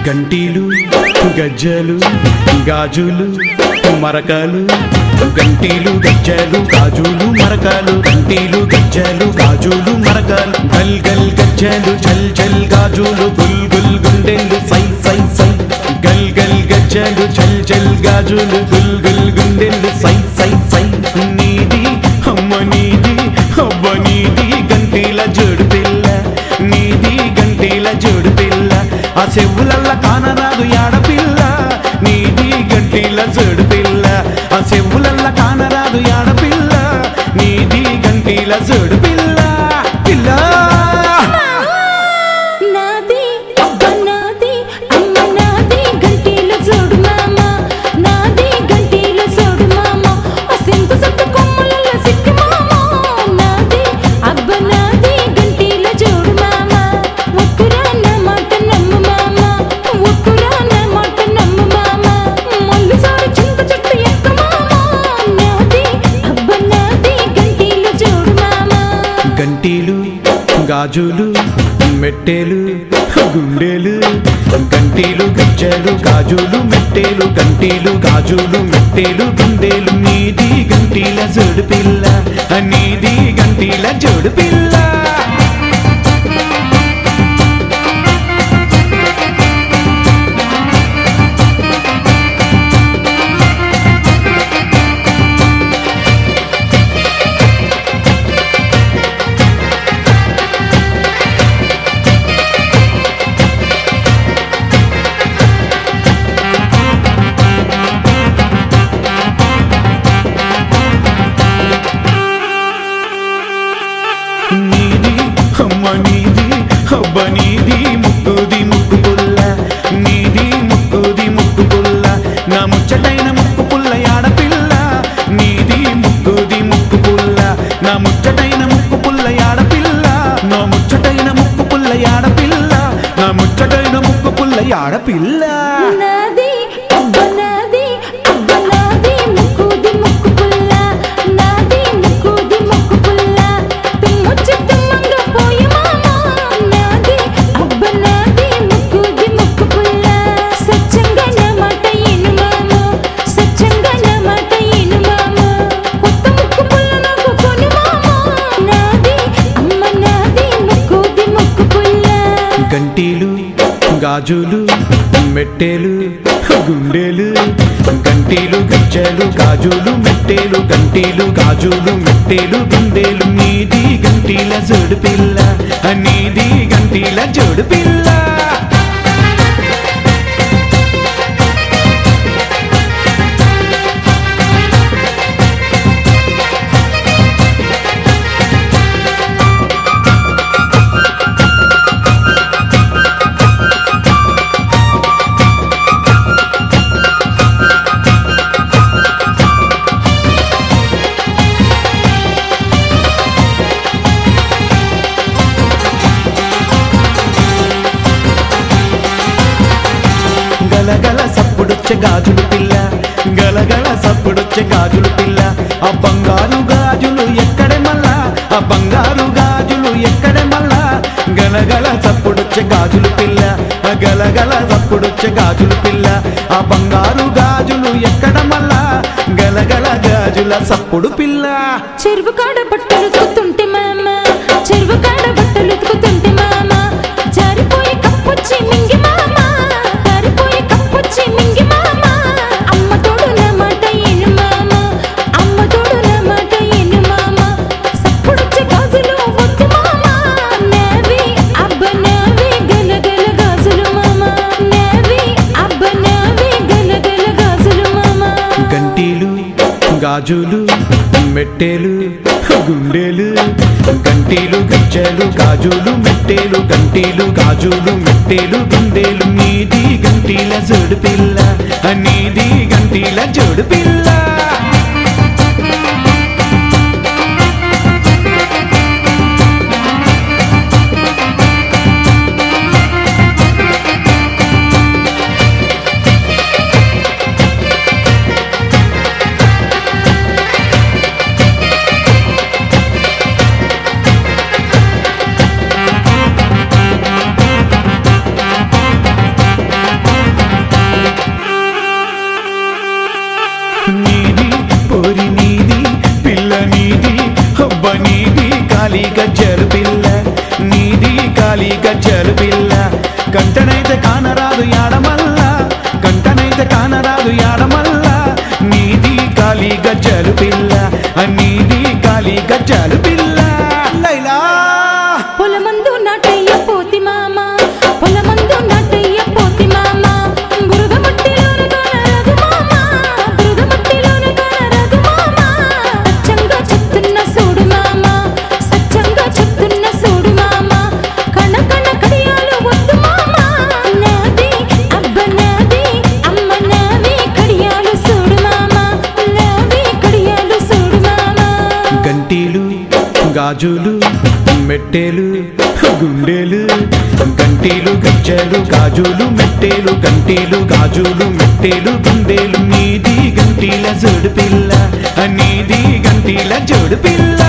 గంటీలు గజ్జలు గాజులు మరకాలు గంటీలు గజ్జలు గాజులు మరకాలు గంటీలు గజ్జలు గాజులు మరకాలు గల్ గల్ గజ్జలు చల్ చల్ గాజులు గుల్ గుల్ గుండెలు సై సై సై గల్ గల్ గజ్జలు చల్ చల్ గాజులు గుల్ గుల్ గుండెలు సై సై సై నీది అమ్మ నీది అబ్బ నీది గంటీల జోడు పిల్ల నీది గంటీల జోడు పిల్ల ఆ చెవులల్ల కానరాదు యాడపిల్ల నీది గంటీల జోడు పిల్ల ఆ చెవులల్ల కానరాదు యాడపిల్ల నీది గంటీల జోడు పిల్ల పిల్ల నాది అబ్బ నాది అమ్మ నాది గంటీల జోడు మామ నాది గంటీల జోడు మామ ఆ సింకు సట్టు కొమ్మలలో సిక్కి మామ నాది అబ్బ నాది గంటీల జోడు మామ ఒక్కురా నా మాట నమ్ము మామ ఒక్కురా నా మాట నమ్ము మామ మల్లు సారి చింత చెట్టు ఎక్క మామ నాది అబ్బ నాది గంటీల జోడు మామ గంటీలు గాజులు మెట్టేలు గుండెలు గంటీలు గజ్జలు గాజులు మెట్టేలు గంటీలు గాజులు మెట్టేలు గుండెలు నీది గంటీల జోడు పిల్ల నీది గంటీల జోడు పిల్ల నీది అమ్మ నీది అబ్బ నీది ముక్కుది ముక్కు పుల్ల నీది ముక్కుది ముక్కు పుల్ల నా ముచ్చటైన ముక్కు పుల్ల యాడపిల్ల నీది ముక్కుది ముక్కు పుల్ల నా ముచ్చటైన ముక్కు పుల్ల యాడపిల్ల నా ముచ్చటైన ముక్కు పుల్ల యాడపిల్ల నా ముచ్చటైన ముక్కు పుల్ల యాడపిల్ల నాది అబ్బ నాది అబ్బ నాది ముక్కుది ముక్కు పుల్ల నాది ముక్కుది ముక్కు పుల్ల తుమ్ము చిత్తుమ్మంగ పోయి మామ నాది అబ్బ నాది ముక్కుది ముక్కు పుల్ల సత్యంగా నా మాట ఇను మామ సత్యంగా నా మాట ఇను మామ కొత్త ముక్కు పుల్ల నాకు కొను మామ నాది అమ్మ నాది ముక్కుది ముక్కు పుల్ల గంటీలు గాజులు మెట్టేలు గుండెలు గంటీలు గజ్జలు గాజులు మెట్టేలు గంటీలు గాజులు మెట్టేలు గుండెలు నీది గంటీల జోడు పిల్ల నీది గంటీల జోడు పిల్ల గలగల సప్పుడొచ్చే గాజులు పిల్ల గలగల సప్పుడొచ్చే గాజులు పిల్ల ఆ బంగారు గాజులు ఎక్కడే మళ్ళా ఆ బంగారు గాజులు ఎక్కడే మళ్ళా గలగల సప్పుడొచ్చే గాజులు పిల్ల ఆ గలగల సప్పుడొచ్చే గాజులు పిల్ల ఆ బంగారు గాజులు ఎక్కడ మళ్ళా గలగల గాజుల సప్పుడు పిల్ల చెరువు కాడ బట్టలు ఉతుకుతుంటే మామ చెరువు కాడ బట్టలు ఉతుకుతుంటే మామ జారిపోయి కప్పొచ్చి మింగి మామ జారిపోయి కప్పొచ్చి మింగి మామ అమ్మ తోడు నా మాట ఏను మామ అమ్మ తోడు నా మాట ఏను మామ సప్పుడొచ్చే గాజులు వద్దు మామ నావి అబ్బ నావి గలగల గాజులు మామ నావి అబ్బ నావి గలగల గాజులు మామ గంటీలు గాజులు మెట్టేలు గుండెలు గంటీలు గజ్జలు గాజులు మెట్టేలు గంటీలు గాజులు మెట్టేలు గుండెలు నీది గంటీల జోడు పిల్ల నీది గంటీల జోడు పిల్ల గజ్జలు పిల్ల నీది కాలి గజ్జలు పిల్ల కంటనైతే కానరాదు యాడమల్ల కంటనైతే కానరాదు యాడమల్ల నీది కాలి గజ్జలు పిల్ల నీది కాలి గజ్జలు పిల్ల లైలా పొలమందు నాటయ్య పోతి మామ పొలమందు నాటయ్య పోతి మామ బురద మట్టిలోన కానరాదు మామ బురద మట్టిలోన కానరాదు మామ సత్యంగా చెప్తున్న సూడు మామ సత్యంగా చెప్తున్న సూడు మామ కణ కణ కడియాలు వద్దు మామ నాది అబ్బ నాది అమ్మ నావి కడియాలు సూడు మామ నావి కడియాలు సూడు మామ గంటీలు గాజులు మెట్టేలు గుండెలు గంటీలు గజ్జలు గాజులు మెట్టేలు గంటీలు గాజులు మెట్టేలు గుండెలు నీది గంటీల జోడు పిల్ల నీది గంటీల జోడు పిల్ల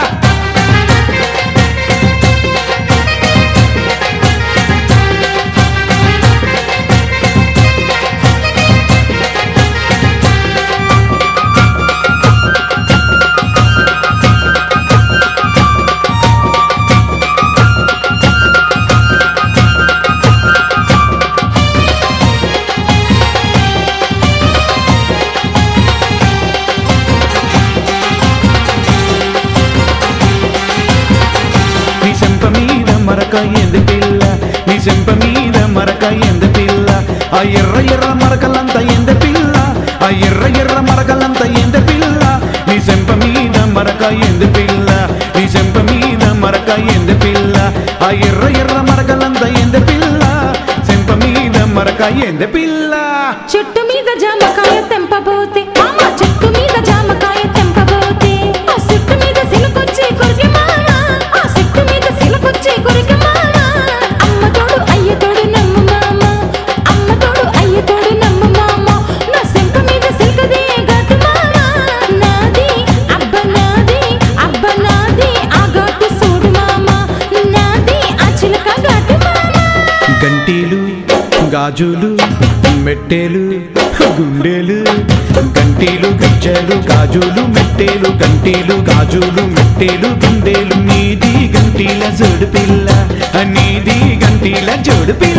నీ చెంప మీద మరక ఎందు పిల్ల నీ చెంప మీద మరక ఎందు పిల్ల ఆ ఎర్ర ఎర్ర మరకలంతా ఎంద పిల్ల ఆ ఎర్ర ఎర్ర మరకలంతా ఎంద పిల్ల నీ చెంప మీద మరక ఎందు పిల్ల నీ చెంప మీద మరక ఎందు పిల్ల ఆ ఎర్ర ఎర్ర మరకలంతా ఎంద పిల్ల చెంప మీద మరక ఎంద పిల్ల చెట్టు మీద జామకాయ తెంపబోతే మామ చెట్టు మీద జామకాయ తెంపబోతే ఆ చెట్టు మీద సిలుకొచ్చి కొరికి మామ ఆ చెట్టు మీద సిలుకొచ్చి కొరికి మామ అమ్మ తోడు అయ్య తోడు నమ్ము మామ అమ్మ తోడు అయ్య తోడు నమ్ము మామ నా సెంప మీద సిల్కదే ఘాటు మామ నాది అబ్బ నాది అబ్బ నాది ఆ ఘాటు చూడు మామ నాది ఆ చిలక ఘాటు మామ గంటీలు గాజులు మెట్టేలు గుండెలు గంటీలు గజ్జలు గాజులు మెట్టేలు గంటీలు గాజులు మెట్టేలు గుండెలు నీది గంటీల జోడు పిల్ల నీది గంటీల జోడు పిల్ల